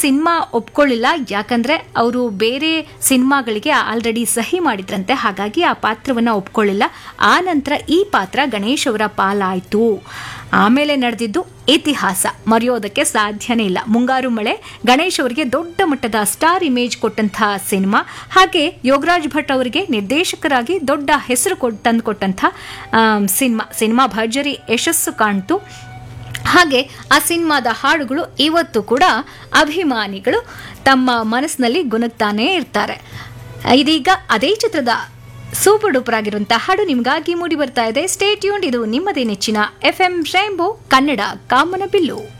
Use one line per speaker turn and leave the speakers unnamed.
cinema ಒಪ್ಕೊಳ್ಳಿಲ್ಲ ಯಾಕಂದ್ರೆ ಅವರು ಬೇರೆ ಸಿನಿಮಾಗಳಿಗೆ ಆಲ್ರೆಡಿ ಸಹಿ ಮಾಡಿದ್ರಂತೆ ಹಾಗಾಗಿ ಆ ಪಾತ್ರವನ್ನ ಒಪ್ಕೊಳ್ಳಿಲ್ಲ ಆ ನಂತರ ಈ ಪಾತ್ರ ಗಣೇಶ್ ಅವರ ಪಾಲಾಯ್ತು ಆಮೇಲೆ ನಡೆದಿದ್ದು ಇತಿಹಾಸ ಮರೆಯೋದಕ್ಕೆ ಸಾಧ್ಯನೇ ಇಲ್ಲ ಮುಂಗಾರು ಮಳೆ ಗಣೇಶ್ ಅವರಿಗೆ ದೊಡ್ಡ ಮಟ್ಟದ ಸ್ಟಾರ್ ಇಮೇಜ್ ಕೊಟ್ಟಂತಹ ಸಿನಿಮಾ ಹಾಗೆ ಯೋಗರಾಜ್ ಭಟ್ ಅವರಿಗೆ ನಿರ್ದೇಶಕರಾಗಿ ದೊಡ್ಡ ಹೆಸರು ಕೊಟ್ ತಂದುಕೊಟ್ಟಂಥ ಸಿನಿಮಾ ಸಿನಿಮಾ ಭರ್ಜರಿ ಯಶಸ್ಸು ಕಾಣ್ತು ಹಾಗೆ ಆ ಸಿನಿಮಾದ ಹಾಡುಗಳು ಇವತ್ತು ಕೂಡ ಅಭಿಮಾನಿಗಳು ತಮ್ಮ ಮನಸ್ಸಿನಲ್ಲಿ ಗುನುಗ್ತಾನೇ ಇರ್ತಾರೆ ಇದೀಗ ಅದೇ ಚಿತ್ರದ ಸೂಪರ್ ಡೂಪರ್ ಆಗಿರುವಂತಹ ಹಾಡು ನಿಮಗಾಗಿ ಮೂಡಿ ಬರ್ತಾ ಇದೆ ಸ್ಟೇಟ್ ಟ್ಯೂನ್ ಇದು ನಿಮ್ಮದೇ ನೆಚ್ಚಿನ ಎಫ್ ಎಂ ರೈಂಬೋ ಕನ್ನಡ ಕಾಮನ ಬಿಲ್ಲು